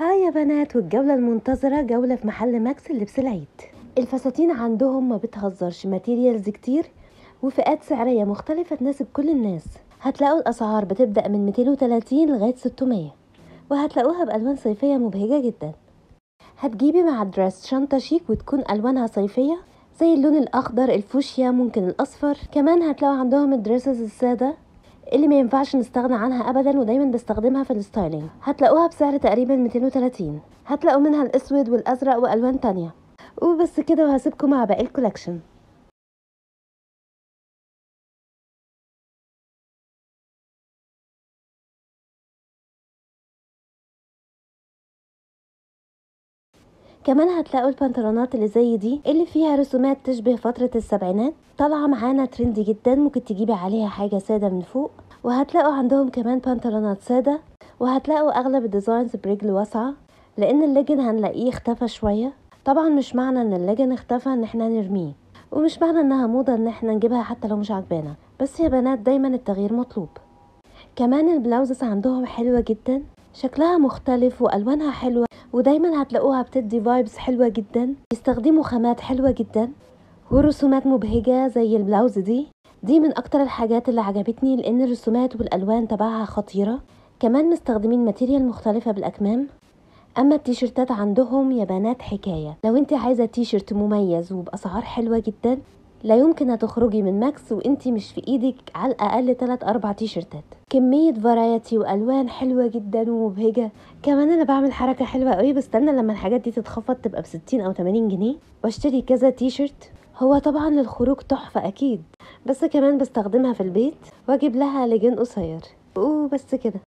هاي يا بنات والجولة المنتظرة جولة في محل ماكس لبس العيد الفساتين عندهم ما بتهزرش ماتيريالز كتير وفئات سعرية مختلفة تناسب كل الناس هتلاقوا الأسعار بتبدأ من 230 لغاية 600 وهتلاقوها بألوان صيفية مبهجة جدا هتجيبي مع الدرس شنطة شيك وتكون ألوانها صيفية زي اللون الأخضر الفوشيا ممكن الأصفر كمان هتلاقوا عندهم الدريسز السادة اللي ما ينفعش نستغنى عنها ابدا ودايما بستخدمها في الستايلينج هتلاقوها بسعر تقريبا 230 هتلاقوا منها الاسود والازرق والوان تانية وبس كده وهسيبكم مع باقي الكولكشن كمان هتلاقوا البنطلونات اللي زي دي اللي فيها رسومات تشبه فترة السبعينات طالعة معانا ترندي جدا ممكن تجيبي عليها حاجة سادة من فوق وهتلاقوا عندهم كمان بنطلونات سادة وهتلاقوا اغلب الديزاينز برجل واسعة لان الليجن هنلاقيه اختفى شوية طبعا مش معنى ان الليجن اختفى ان احنا نرميه ومش معنى انها موضة ان احنا نجيبها حتى لو مش عجبانا بس يا بنات دايما التغيير مطلوب كمان البلاوزز عندهم حلوة جدا شكلها مختلف والوانها حلوة ودايما هتلاقوها بتدي فايبس حلوة جدا يستخدموا خامات حلوة جدا ورسومات مبهجة زي البلاوز دي دي من اكتر الحاجات اللي عجبتني لان الرسومات والالوان تبعها خطيرة كمان مستخدمين ماتيريال مختلفة بالاكمام اما التيشيرتات عندهم يا بنات حكاية لو انت عايزة تيشيرت مميز وباسعار حلوة جدا لا يمكن هتخرجي من ماكس وانتي مش في ايدك على الاقل 3 4 تيشيرتات كمية فرايتي والوان حلوة جدا ومبهجة كمان انا بعمل حركة حلوة قوي بستنى لما الحاجات دي تتخفض تبقى بستين او 80 جنيه واشتري كذا تيشيرت هو طبعا للخروج تحفة اكيد بس كمان بستخدمها في البيت واجيب لها لجين قصير وبس كده